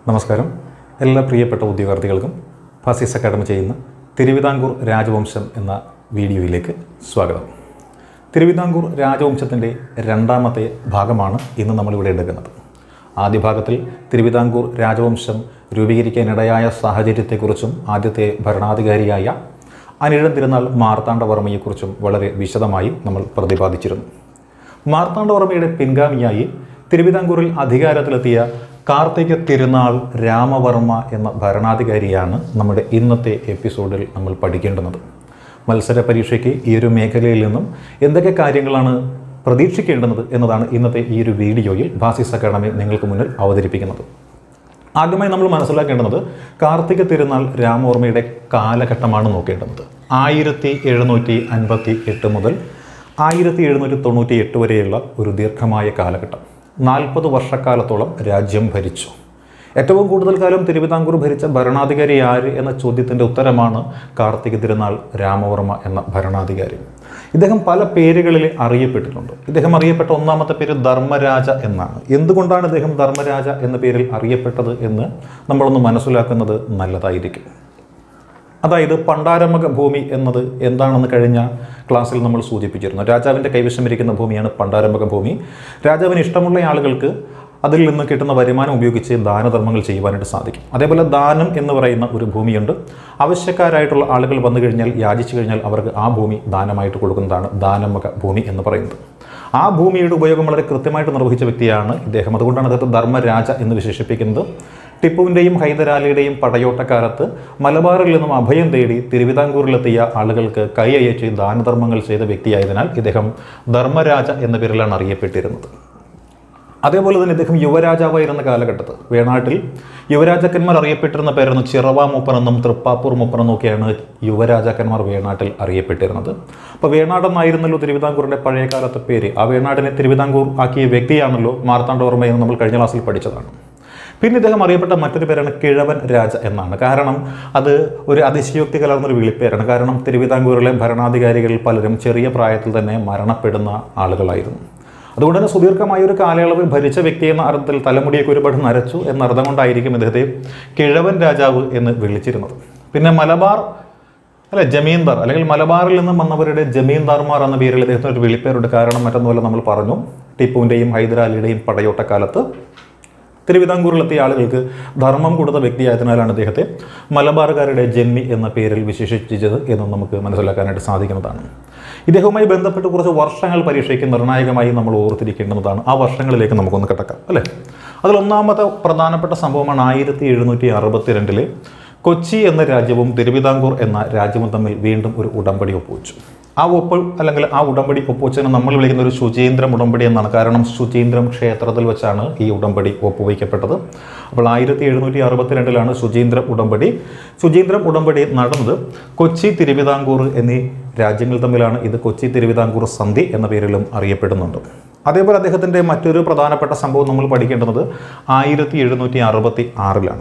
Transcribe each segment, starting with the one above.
നമസ്കാരം എല്ലാ പ്രിയപ്പെട്ട ഉദ്യോഗാർത്ഥികൾക്കും ഫാസിസ് അക്കാഡമി ചെയ്യുന്ന തിരുവിതാംകൂർ രാജവംശം എന്ന വീഡിയോയിലേക്ക് സ്വാഗതം തിരുവിതാംകൂർ രാജവംശത്തിൻ്റെ രണ്ടാമത്തെ ഭാഗമാണ് ഇന്ന് നമ്മളിവിടെ എടുക്കുന്നത് ആദ്യ ഭാഗത്തിൽ തിരുവിതാംകൂർ രാജവംശം രൂപീകരിക്കാനിടയായ സാഹചര്യത്തെക്കുറിച്ചും ആദ്യത്തെ ഭരണാധികാരിയായ അനിഴം തിരുനാൾ മാർത്താണ്ഡവർമ്മയെക്കുറിച്ചും വളരെ വിശദമായി നമ്മൾ പ്രതിപാദിച്ചിരുന്നു മാർത്താണ്ഡവർമ്മയുടെ പിൻഗാമിയായി തിരുവിതാംകൂറിൽ അധികാരത്തിലെത്തിയ കാർത്തിക തിരുനാൾ രാമവർമ്മ എന്ന ഭരണാധികാരിയാണ് നമ്മുടെ ഇന്നത്തെ എപ്പിസോഡിൽ നമ്മൾ പഠിക്കേണ്ടുന്നത് മത്സര പരീക്ഷയ്ക്ക് ഈ ഒരു മേഖലയിൽ നിന്നും എന്തൊക്കെ കാര്യങ്ങളാണ് പ്രതീക്ഷിക്കേണ്ടുന്നത് എന്നതാണ് ഇന്നത്തെ ഈ ഒരു വീഡിയോയിൽ ബാസിസ് അക്കാഡമി നിങ്ങൾക്ക് മുന്നിൽ അവതരിപ്പിക്കുന്നത് ആദ്യമായി നമ്മൾ മനസ്സിലാക്കേണ്ടത് കാർത്തിക തിരുനാൾ രാമവർമ്മയുടെ കാലഘട്ടമാണ് നോക്കേണ്ടത് ആയിരത്തി എഴുന്നൂറ്റി അൻപത്തി എട്ട് മുതൽ ആയിരത്തി എഴുന്നൂറ്റി തൊണ്ണൂറ്റി എട്ട് വരെയുള്ള ഒരു ദീർഘമായ കാലഘട്ടം നാൽപ്പത് വർഷക്കാലത്തോളം രാജ്യം ഭരിച്ചു ഏറ്റവും കൂടുതൽ കാലം തിരുവിതാംകൂർ ഭരിച്ച ഭരണാധികാരി ആര് എന്ന ചോദ്യത്തിൻ്റെ ഉത്തരമാണ് കാർത്തിക തിരുനാൾ രാമവർമ്മ എന്ന ഭരണാധികാരി ഇദ്ദേഹം പല പേരുകളിൽ അറിയപ്പെട്ടിട്ടുണ്ട് ഇദ്ദേഹം അറിയപ്പെട്ട ഒന്നാമത്തെ പേര് ധർമ്മരാജ എന്നാണ് എന്തുകൊണ്ടാണ് ഇദ്ദേഹം ധർമ്മരാജ എന്ന പേരിൽ അറിയപ്പെട്ടത് എന്ന് നമ്മളൊന്ന് മനസ്സിലാക്കുന്നത് നല്ലതായിരിക്കും അതായത് പണ്ടാരമക ഭൂമി എന്നത് എന്താണെന്ന് കഴിഞ്ഞ ക്ലാസ്സിൽ നമ്മൾ സൂചിപ്പിച്ചിരുന്നു രാജാവിൻ്റെ കൈവശമിരിക്കുന്ന ഭൂമിയാണ് പണ്ടാരമക ഭൂമി രാജാവിന് ഇഷ്ടമുള്ള ആളുകൾക്ക് അതിൽ നിന്ന് കിട്ടുന്ന വരുമാനം ഉപയോഗിച്ച് ദാനധർമ്മങ്ങൾ ചെയ്യുവാനായിട്ട് സാധിക്കും അതേപോലെ ദാനം എന്ന് പറയുന്ന ഒരു ഭൂമിയുണ്ട് ആവശ്യക്കാരായിട്ടുള്ള ആളുകൾ വന്നു കഴിഞ്ഞാൽ യാചിച്ചു കഴിഞ്ഞാൽ അവർക്ക് ആ ഭൂമി ദാനമായിട്ട് കൊടുക്കുന്നതാണ് ദാനമക ഭൂമി എന്ന് പറയുന്നത് ആ ഭൂമിയുടെ ഉപയോഗം വളരെ കൃത്യമായിട്ട് നിർവഹിച്ച വ്യക്തിയാണ് ഇദ്ദേഹം അതുകൊണ്ടാണ് അദ്ദേഹത്തെ ധർമ്മരാജ എന്ന് വിശേഷിപ്പിക്കുന്നത് ടിപ്പുവിൻ്റെയും ഹൈദരാലിയുടെയും പടയോട്ടക്കാലത്ത് മലബാറിൽ നിന്നും അഭയം തേടി തിരുവിതാംകൂറിലെത്തിയ ആളുകൾക്ക് കൈ അയച്ച് ദാനധർമ്മങ്ങൾ ചെയ്ത വ്യക്തിയായതിനാൽ ഇദ്ദേഹം ധർമ്മരാജ എന്ന പേരിലാണ് അറിയപ്പെട്ടിരുന്നത് അതേപോലെ തന്നെ ഇദ്ദേഹം യുവരാജാവായിരുന്ന കാലഘട്ടത്ത് വേണാട്ടിൽ യുവരാജാക്കന്മാർ അറിയപ്പെട്ടിരുന്ന പേരായിരുന്നു ചിറവ മൂപ്പനെന്നും തൃപ്പാപ്പൂർ മൂപ്പനെന്നും ഒക്കെയാണ് യുവരാജാക്കന്മാർ വേണാട്ടിൽ അറിയപ്പെട്ടിരുന്നത് അപ്പോൾ വേണാടെന്നായിരുന്നല്ലോ തിരുവിതാംകൂറിൻ്റെ പഴയ കാലത്തെ പേര് ആ വേണാടിനെ തിരുവിതാംകൂർ ആക്കിയ വ്യക്തിയാണല്ലോ മാർത്താണ്ഡവർമ്മ എന്ന് നമ്മൾ കഴിഞ്ഞ ക്ലാസ്സിൽ പഠിച്ചതാണ് പിന്നെ ഇദ്ദേഹം അറിയപ്പെട്ട മറ്റൊരു പേരാണ് കിഴവൻ രാജ എന്നാണ് കാരണം അത് ഒരു അതിശയോക്തി കലർന്നൊരു വിളിപ്പേരാണ് കാരണം തിരുവിതാംകൂറിലെ ഭരണാധികാരികളിൽ പലരും ചെറിയ പ്രായത്തിൽ തന്നെ മരണപ്പെടുന്ന ആളുകളായിരുന്നു അതുകൊണ്ട് തന്നെ സുദീർഘമായ ഒരു കാലയളവിൽ ഭരിച്ച വ്യക്തി എന്ന അർത്ഥത്തിൽ തലമുടിയൊക്കെ ഒരുപാട് നരച്ചു എന്ന അർത്ഥം കൊണ്ടായിരിക്കും ഇദ്ദേഹത്തെ കിഴവൻ രാജാവ് എന്ന് വിളിച്ചിരുന്നത് പിന്നെ മലബാർ അല്ലെ ജമീന്ദാർ അല്ലെങ്കിൽ മലബാറിൽ നിന്നും വന്നവരുടെ ജമീന്ദാർമാർ എന്ന പേരിൽ ഇദ്ദേഹത്തിന് ഒരു വിളിപ്പേരുണ്ട് കാരണം മറ്റൊന്നുമല്ല നമ്മൾ പറഞ്ഞു ടിപ്പുവിൻ്റെയും ഹൈദരാലിയുടെയും പടയോട്ടക്കാലത്ത് തിരുവിതാംകൂറിലെത്തിയ ആളുകൾക്ക് ധർമ്മം കൊടുത്ത വ്യക്തിയായതിനാലാണ് അദ്ദേഹത്തെ മലബാറുകാരുടെ ജന്മി എന്ന പേരിൽ വിശേഷിപ്പിച്ചത് എന്ന് നമുക്ക് മനസ്സിലാക്കാനായിട്ട് സാധിക്കുന്നതാണ് ഇദ്ദേഹവുമായി ബന്ധപ്പെട്ട് കുറച്ച് വർഷങ്ങൾ പരീക്ഷയ്ക്ക് നിർണായകമായി നമ്മൾ ഓർത്തിരിക്കേണ്ടതാണ് ആ വർഷങ്ങളിലേക്ക് നമുക്കൊന്ന് കിടക്കാം അല്ലേ അതിലൊന്നാമത്തെ പ്രധാനപ്പെട്ട സംഭവമാണ് ആയിരത്തി എഴുന്നൂറ്റി അറുപത്തിരണ്ടിലെ കൊച്ചി എന്ന രാജ്യവും തിരുവിതാംകൂർ എന്ന രാജ്യവും തമ്മിൽ വീണ്ടും ഒരു ഉടമ്പടി ഒപ്പുവെച്ചു ആ ഒപ്പ് അല്ലെങ്കിൽ ആ ഉടമ്പടി ഒപ്പുവെച്ചതിന് നമ്മൾ വിളിക്കുന്ന ഒരു ശുചീന്ദ്രം ഉടമ്പടി എന്നാണ് കാരണം ശുചീന്ദ്രം ക്ഷേത്രത്തിൽ വെച്ചാണ് ഈ ഉടമ്പടി ഒപ്പുവയ്ക്കപ്പെട്ടത് അപ്പോൾ ആയിരത്തി എഴുന്നൂറ്റി അറുപത്തിരണ്ടിലാണ് ശുചീന്ദ്രം ഉടമ്പടി ശുചീന്ദ്രം ഉടമ്പടി നടന്നത് കൊച്ചി തിരുവിതാംകൂർ എന്നീ രാജ്യങ്ങൾ തമ്മിലാണ് ഇത് കൊച്ചി തിരുവിതാംകൂർ സന്ധി എന്ന പേരിലും അറിയപ്പെടുന്നുണ്ട് അതേപോലെ അദ്ദേഹത്തിൻ്റെ മറ്റൊരു പ്രധാനപ്പെട്ട സംഭവം നമ്മൾ പഠിക്കേണ്ടത് ആയിരത്തി എഴുന്നൂറ്റി അറുപത്തി ആറിലാണ്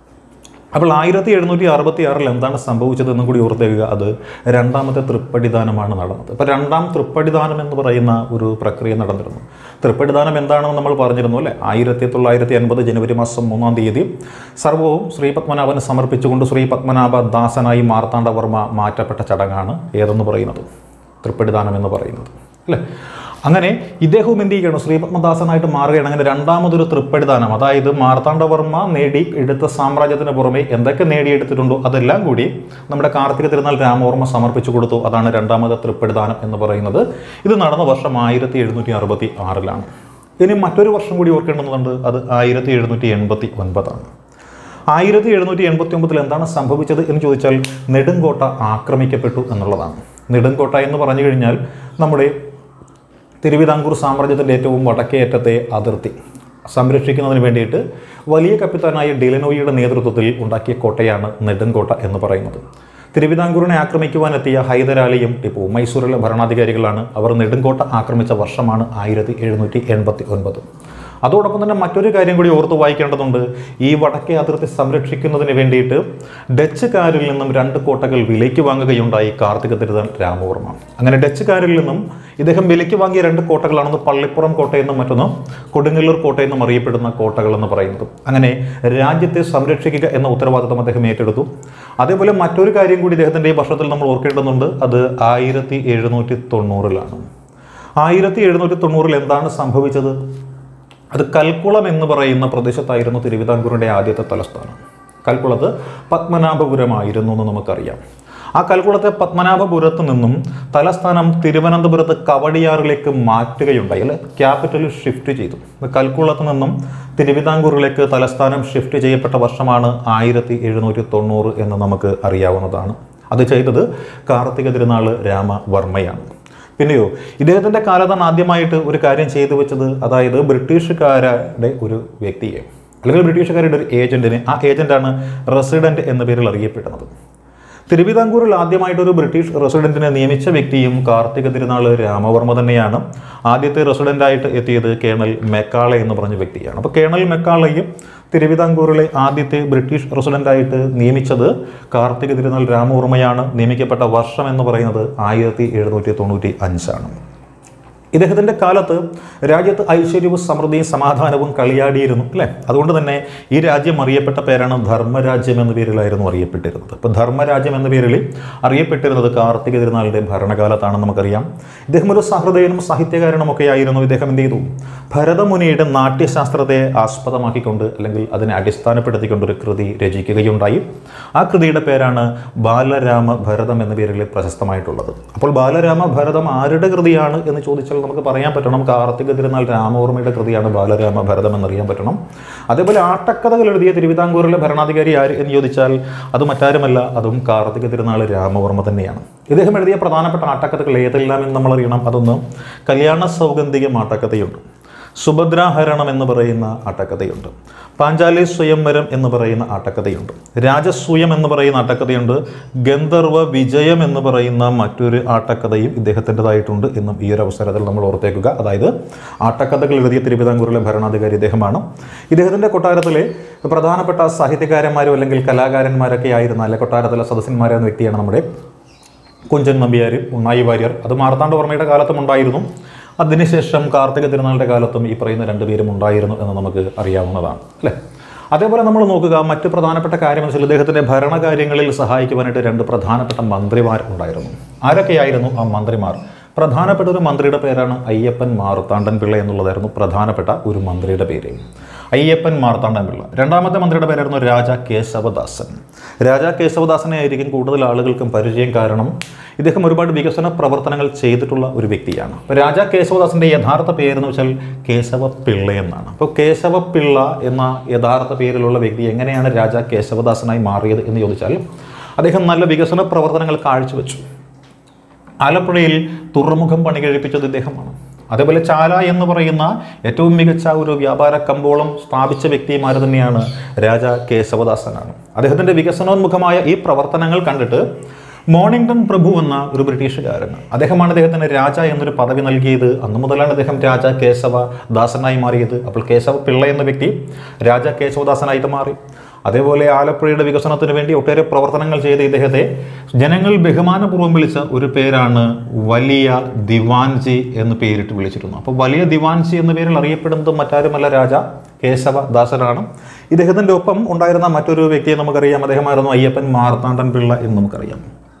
അപ്പോൾ ആയിരത്തി എഴുന്നൂറ്റി അറുപത്തി ആറിൽ എന്താണ് സംഭവിച്ചതെന്നും കൂടി ഓർത്തേക്കുക അത് രണ്ടാമത്തെ തൃപ്പടിദാനമാണ് നടന്നത് അപ്പോൾ രണ്ടാം തൃപ്പടിദാനം എന്ന് പറയുന്ന ഒരു പ്രക്രിയ നടന്നിരുന്നു തൃപ്പടിദാനം എന്താണെന്ന് നമ്മൾ പറഞ്ഞിരുന്നു അല്ലേ ആയിരത്തി തൊള്ളായിരത്തി അൻപത് ജനുവരി മാസം മൂന്നാം തീയതി സർവവും ശ്രീ പത്മനാഭന് സമർപ്പിച്ചുകൊണ്ട് ശ്രീ പത്മനാഭ ദാസനായി മാർത്താണ്ഡവർമ്മ മാറ്റപ്പെട്ട ചടങ്ങാണ് ഏതെന്ന് പറയുന്നത് തൃപ്പടിദാനം എന്ന് പറയുന്നത് അല്ലേ അങ്ങനെ ഇദ്ദേഹവും എന്ത് ചെയ്യുകയാണ് ശ്രീപത്മദാസനായിട്ട് മാറുകയാണ് അങ്ങനെ രണ്ടാമതൊരു തൃപ്പടിദാനം അതായത് മാർത്താണ്ഡവർമ്മ നേടി എടുത്ത സാമ്രാജ്യത്തിന് പുറമെ എന്തൊക്കെ നേടിയെടുത്തിട്ടുണ്ടോ അതെല്ലാം കൂടി നമ്മുടെ കാർത്തിക തിരുനാൾ രാമവർമ്മ സമർപ്പിച്ചു കൊടുത്തു അതാണ് രണ്ടാമത് തൃപ്പടിദാനം എന്ന് പറയുന്നത് ഇത് നടന്ന വർഷം ആയിരത്തി എഴുന്നൂറ്റി അറുപത്തി ആറിലാണ് ഇനി മറ്റൊരു വർഷം കൂടി ഓർക്കേണ്ടതുണ്ട് അത് ആയിരത്തി എഴുന്നൂറ്റി എൺപത്തി ഒൻപതാണ് ആയിരത്തി എഴുന്നൂറ്റി എൺപത്തി ഒമ്പതിൽ എന്താണ് സംഭവിച്ചത് എന്ന് ചോദിച്ചാൽ നെടുങ്കോട്ട ആക്രമിക്കപ്പെട്ടു എന്നുള്ളതാണ് നെടുങ്കോട്ട എന്ന് പറഞ്ഞു കഴിഞ്ഞാൽ നമ്മുടെ തിരുവിതാംകൂർ സാമ്രാജ്യത്തിൻ്റെ ഏറ്റവും വടക്കേയറ്റത്തെ അതിർത്തി സംരക്ഷിക്കുന്നതിന് വേണ്ടിയിട്ട് വലിയ കപ്പിത്താനായ ഡിലനോയിയുടെ നേതൃത്വത്തിൽ ഉണ്ടാക്കിയ കോട്ടയാണ് നെടുങ്കോട്ട എന്ന് പറയുന്നത് തിരുവിതാംകൂറിനെ ആക്രമിക്കുവാനെത്തിയ ഹൈദരാലിയും ടിപ്പു മൈസൂരിലെ ഭരണാധികാരികളാണ് അവർ നെടുങ്കോട്ട ആക്രമിച്ച വർഷമാണ് ആയിരത്തി എഴുന്നൂറ്റി എൺപത്തി ഒൻപത് അതോടൊപ്പം തന്നെ മറ്റൊരു കാര്യം കൂടി ഓർത്ത് വായിക്കേണ്ടതുണ്ട് ഈ വടക്കേ അതിർത്തി സംരക്ഷിക്കുന്നതിന് വേണ്ടിയിട്ട് ഡച്ചുകാരിൽ നിന്നും രണ്ട് കോട്ടകൾ വിലയ്ക്ക് വാങ്ങുകയുണ്ടായി കാർത്തിക തിരുതൻ രാമവർമ്മ അങ്ങനെ ഡച്ചുകാരിൽ നിന്നും ഇദ്ദേഹം വിലയ്ക്ക് വാങ്ങിയ രണ്ട് കോട്ടകളാണെന്ന് പള്ളിപ്പുറം കോട്ടയെന്നും മറ്റൊന്ന് കൊടുങ്ങല്ലൂർ കോട്ടയെന്നും അറിയപ്പെടുന്ന കോട്ടകൾ എന്ന് പറയുന്നത് അങ്ങനെ രാജ്യത്തെ സംരക്ഷിക്കുക എന്ന ഉത്തരവാദിത്വം അദ്ദേഹം ഏറ്റെടുത്തു അതേപോലെ മറ്റൊരു കാര്യം കൂടി ഇദ്ദേഹത്തിൻ്റെ ഈ വർഷത്തിൽ നമ്മൾ ഓർക്കേണ്ടതുണ്ട് അത് ആയിരത്തി എഴുന്നൂറ്റി തൊണ്ണൂറിലാണ് ആയിരത്തി എഴുന്നൂറ്റി തൊണ്ണൂറിൽ എന്താണ് സംഭവിച്ചത് അത് കൽക്കുളം എന്ന് പറയുന്ന പ്രദേശത്തായിരുന്നു തിരുവിതാംകൂറിൻ്റെ ആദ്യത്തെ തലസ്ഥാനം കൽക്കുളത്ത് പത്മനാഭപുരമായിരുന്നു എന്ന് നമുക്കറിയാം ആ കൽക്കുളത്തെ പത്മനാഭപുരത്ത് നിന്നും തലസ്ഥാനം തിരുവനന്തപുരത്ത് കവടിയാറിലേക്ക് മാറ്റുകയുണ്ടായി അല്ലെ ക്യാപിറ്റൽ ഷിഫ്റ്റ് ചെയ്തു കൽക്കുളത്ത് നിന്നും തിരുവിതാംകൂറിലേക്ക് തലസ്ഥാനം ഷിഫ്റ്റ് ചെയ്യപ്പെട്ട വർഷമാണ് ആയിരത്തി എഴുന്നൂറ്റി തൊണ്ണൂറ് എന്ന് നമുക്ക് അറിയാവുന്നതാണ് അത് ചെയ്തത് കാർത്തിക തിരുനാൾ രാമവർമ്മയാണ് പിന്നെയോ ഇദ്ദേഹത്തിൻ്റെ കാലത്താണ് ആദ്യമായിട്ട് ഒരു കാര്യം ചെയ്തു വെച്ചത് അതായത് ബ്രിട്ടീഷുകാരുടെ ഒരു വ്യക്തിയെ അല്ലെങ്കിൽ ബ്രിട്ടീഷുകാരുടെ ഒരു ഏജന്റിനെ ആ ഏജന്റാണ് റെസിഡന്റ് എന്ന പേരിൽ അറിയപ്പെടുന്നത് തിരുവിതാംകൂറിൽ ആദ്യമായിട്ട് ഒരു ബ്രിട്ടീഷ് റെസിഡന്റിനെ നിയമിച്ച വ്യക്തിയും കാർത്തിക തിരുനാൾ രാമവർമ്മ തന്നെയാണ് ആദ്യത്തെ റെസിഡന്റായിട്ട് എത്തിയത് കേണൽ മെക്കാളെ എന്ന് പറഞ്ഞ വ്യക്തിയാണ് അപ്പോൾ കേണൽ മെക്കാളയും തിരുവിതാംകൂറിലെ ആദ്യത്തെ ബ്രിട്ടീഷ് റെസിഡന്റായിട്ട് നിയമിച്ചത് കാർത്തിക തിരുനാൾ രാമവർമ്മയാണ് നിയമിക്കപ്പെട്ട വർഷം എന്ന് പറയുന്നത് ആയിരത്തി എഴുന്നൂറ്റി തൊണ്ണൂറ്റി അഞ്ചാണ് ഇദ്ദേഹത്തിൻ്റെ കാലത്ത് രാജ്യത്ത് ഐശ്വര്യവും സമൃദ്ധിയും സമാധാനവും കളിയാടിയിരുന്നു അല്ലേ അതുകൊണ്ട് തന്നെ ഈ രാജ്യം അറിയപ്പെട്ട പേരാണ് ധർമ്മരാജ്യം എന്ന പേരിലായിരുന്നു അറിയപ്പെട്ടിരുന്നത് അപ്പോൾ ധർമ്മരാജ്യം എന്ന പേരിൽ അറിയപ്പെട്ടിരുന്നത് കാർത്തിക തിരുനാളിൻ്റെ ഭരണകാലത്താണെന്ന് നമുക്കറിയാം ഇദ്ദേഹം ഒരു സഹൃദയനും സാഹിത്യകാരനും ഒക്കെ ആയിരുന്നു ഇദ്ദേഹം എന്ത് ചെയ്തു ഭരതമുനിയുടെ നാട്യശാസ്ത്രത്തെ ആസ്പദമാക്കിക്കൊണ്ട് അല്ലെങ്കിൽ അതിനെ അടിസ്ഥാനപ്പെടുത്തിക്കൊണ്ട് ഒരു കൃതി രചിക്കുകയുണ്ടായി ആ കൃതിയുടെ പേരാണ് ബാലരാമ ഭരതം എന്ന പേരിൽ പ്രശസ്തമായിട്ടുള്ളത് അപ്പോൾ ബാലരാമ ഭരതം ആരുടെ കൃതിയാണ് എന്ന് ചോദിച്ചാൽ നമുക്ക് പറയാൻ പറ്റണം കാർത്തിക തിരുനാൾ രാമവർമ്മയുടെ കൃതിയാണ് ബാലരാമ ഭരതം എന്നറിയാൻ പറ്റണം അതേപോലെ ആട്ടക്കഥകൾ എഴുതിയ തിരുവിതാംകൂറിലെ ഭരണാധികാരി ആര് എന്ന് ചോദിച്ചാൽ അത് മറ്റാരുമല്ല അതും കാർത്തിക തിരുനാൾ രാമവർമ്മ തന്നെയാണ് ഇദ്ദേഹം എഴുതിയ പ്രധാനപ്പെട്ട ആട്ടക്കഥകൾ ഏതെല്ലാം എന്ന് നമ്മൾ അറിയണം അതൊന്ന് കല്യാണ സൗഗന്ധികം ആട്ടക്കഥയുണ്ട് സുഭദ്രാഹരണം എന്ന് പറയുന്ന ആട്ടക്കഥയുണ്ട് പാഞ്ചാലി സ്വയംവരം എന്ന് പറയുന്ന ആട്ടക്കഥയുണ്ട് രാജസൂയം എന്ന് പറയുന്ന ആട്ടക്കഥയുണ്ട് ഗന്ധർവ വിജയം എന്ന് പറയുന്ന മറ്റൊരു ആട്ടക്കഥയും ഇദ്ദേഹത്തിൻ്റെതായിട്ടുണ്ട് എന്നും ഈ ഒരു അവസരത്തിൽ നമ്മൾ ഓർത്തേക്കുക അതായത് ആട്ടക്കഥകൾ എഴുതിയ തിരുവിതാംകൂറിലെ ഭരണാധികാരി ഇദ്ദേഹമാണ് ഇദ്ദേഹത്തിൻ്റെ കൊട്ടാരത്തിലെ പ്രധാനപ്പെട്ട സാഹിത്യകാരന്മാരും അല്ലെങ്കിൽ കലാകാരന്മാരൊക്കെ ആയിരുന്ന അല്ലെ കൊട്ടാരത്തിലെ സദസ്യന്മാരെന്ന വ്യക്തിയാണ് നമ്മുടെ കുഞ്ചൻ നമ്പ്യാർ ഉണ്ണായി വാര്യർ അത് മാർത്താണ്ഡവർമ്മയുടെ കാലത്തും ഉണ്ടായിരുന്നു അതിനുശേഷം കാർത്തിക തിരുനാളിൻ്റെ കാലത്തും ഈ പറയുന്ന രണ്ടുപേരും ഉണ്ടായിരുന്നു എന്ന് നമുക്ക് അറിയാവുന്നതാണ് അല്ലേ അതേപോലെ നമ്മൾ നോക്കുക മറ്റ് പ്രധാനപ്പെട്ട കാര്യം വെച്ചാൽ ഇദ്ദേഹത്തിൻ്റെ ഭരണകാര്യങ്ങളിൽ സഹായിക്കുവാനായിട്ട് രണ്ട് പ്രധാനപ്പെട്ട മന്ത്രിമാർ ഉണ്ടായിരുന്നു ആരൊക്കെയായിരുന്നു ആ മന്ത്രിമാർ പ്രധാനപ്പെട്ട ഒരു മന്ത്രിയുടെ പേരാണ് അയ്യപ്പൻ മാർത്താണ്ഡൻ പിള്ള എന്നുള്ളതായിരുന്നു പ്രധാനപ്പെട്ട ഒരു മന്ത്രിയുടെ പേര് അയ്യപ്പൻ മാർത്താണ്ഡൻ പിള്ള രണ്ടാമത്തെ മന്ത്രിയുടെ പേരായിരുന്നു രാജ കേശവദാസൻ രാജ കേശവദാസനെ ആയിരിക്കും കൂടുതൽ ആളുകൾക്കും പരിചയം കാരണം ഇദ്ദേഹം ഒരുപാട് വികസന പ്രവർത്തനങ്ങൾ ചെയ്തിട്ടുള്ള ഒരു വ്യക്തിയാണ് അപ്പോൾ രാജ കേശവദാസൻ്റെ യഥാർത്ഥ പേരെന്ന് വെച്ചാൽ കേശവ പിള്ള എന്നാണ് അപ്പോൾ കേശവ പിള്ള എന്ന യഥാർത്ഥ പേരിലുള്ള വ്യക്തി എങ്ങനെയാണ് രാജ കേശവദാസനായി മാറിയത് എന്ന് ചോദിച്ചാൽ അദ്ദേഹം നല്ല വികസന പ്രവർത്തനങ്ങൾ കാഴ്ചവെച്ചു ആലപ്പുഴയിൽ തുറമുഖം പണി കഴിപ്പിച്ചത് ഇദ്ദേഹമാണ് അതേപോലെ ചാല എന്ന് പറയുന്ന ഏറ്റവും മികച്ച ഒരു വ്യാപാര കമ്പോളം സ്ഥാപിച്ച വ്യക്തിമാർ തന്നെയാണ് രാജ കേശവദാസനാണ് അദ്ദേഹത്തിൻ്റെ വികസനോന്മുഖമായ ഈ പ്രവർത്തനങ്ങൾ കണ്ടിട്ട് മോണിംഗ്ടൺ പ്രഭു എന്ന ഒരു ബ്രിട്ടീഷുകാരൻ അദ്ദേഹമാണ് അദ്ദേഹത്തിന് രാജ എന്നൊരു പദവി നൽകിയത് അന്നു മുതലാണ് അദ്ദേഹം രാജ കേശവ ദാസനായി മാറിയത് അപ്പോൾ കേശവ പിള്ള എന്ന വ്യക്തി രാജ കേശവദാസനായിട്ട് മാറി അതേപോലെ ആലപ്പുഴയുടെ വികസനത്തിന് വേണ്ടി ഒട്ടേറെ പ്രവർത്തനങ്ങൾ ചെയ്ത ഇദ്ദേഹത്തെ ജനങ്ങൾ ബഹുമാനപൂർവ്വം വിളിച്ച ഒരു പേരാണ് വലിയ ദിവാൻജി എന്ന് പേരിട്ട് വിളിച്ചിരുന്നു അപ്പോൾ വലിയ ദിവാൻജി എന്ന പേരിൽ അറിയപ്പെടുന്നത് മറ്റാരുമല്ല രാജ കേശവ ദാസനാണ് ഇദ്ദേഹത്തിൻ്റെ ഒപ്പം ഉണ്ടായിരുന്ന മറ്റൊരു വ്യക്തിയെ നമുക്കറിയാം അദ്ദേഹമായിരുന്നു അയ്യപ്പൻ മാർത്താണ്ഡൻ പിള്ള എന്ന് നമുക്കറിയാം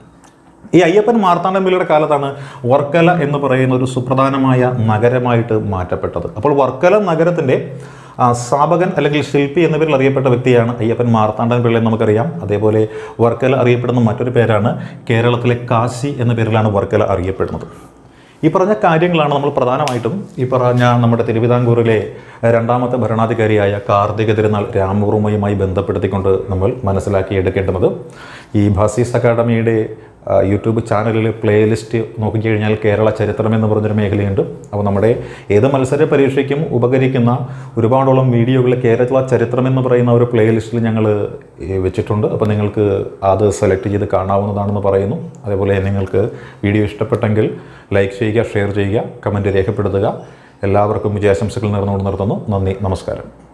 ഈ അയ്യപ്പൻ മാർത്താണ്ഡൻ പിള്ളയുടെ കാലത്താണ് വർക്കല എന്ന് പറയുന്ന ഒരു സുപ്രധാനമായ നഗരമായിട്ട് മാറ്റപ്പെട്ടത് അപ്പോൾ വർക്കല നഗരത്തിൻ്റെ ആ, സ്ഥാപകൻ അല്ലെങ്കിൽ ശില്പി എന്ന പേരിൽ അറിയപ്പെട്ട വ്യക്തിയാണ് അയ്യപ്പൻ മാർത്താണ്ഡൻ പിള്ള എന്ന് നമുക്കറിയാം അതേപോലെ വർക്കല അറിയപ്പെടുന്ന മറ്റൊരു പേരാണ് കേരളത്തിലെ കാശി എന്ന പേരിലാണ് വർക്കല അറിയപ്പെടുന്നത് ഈ പറഞ്ഞ കാര്യങ്ങളാണ് നമ്മൾ പ്രധാനമായിട്ടും ഈ പറഞ്ഞ നമ്മുടെ തിരുവിതാംകൂറിലെ രണ്ടാമത്തെ ഭരണാധികാരിയായ കാർത്തിക തിരുനാൾ രാമവർമ്മയുമായി ബന്ധപ്പെടുത്തിക്കൊണ്ട് നമ്മൾ മനസ്സിലാക്കിയെടുക്കേണ്ടത് ഈ ഭാസീസ് അക്കാഡമിയുടെ ആ, യൂട്യൂബ് ചാനലിൽ പ്ലേലിസ്റ്റ് നോക്കിക്കഴിഞ്ഞാൽ കേരള ചരിത്രം എന്ന് പറഞ്ഞൊരു മേഖലയുണ്ട് അപ്പോൾ നമ്മുടെ ഏത് മത്സര പരീക്ഷയ്ക്കും ഉപകരിക്കുന്ന ഒരുപാടോളം വീഡിയോകൾ കേരള ചരിത്രം എന്ന് പറയുന്ന ഒരു പ്ലേലിസ്റ്റിൽ ഞങ്ങൾ വെച്ചിട്ടുണ്ട് അപ്പോൾ നിങ്ങൾക്ക് അത് സെലക്ട് ചെയ്ത് കാണാവുന്നതാണെന്ന് പറയുന്നു അതേപോലെ നിങ്ങൾക്ക് വീഡിയോ ഇഷ്ടപ്പെട്ടെങ്കിൽ ലൈക്ക് ചെയ്യുക ഷെയർ ചെയ്യുക കമൻറ്റ് രേഖപ്പെടുത്തുക എല്ലാവർക്കും വിജയാശംസകൾ നേർന്നുകൊണ്ട് നിർത്തുന്നു നന്ദി നമസ്കാരം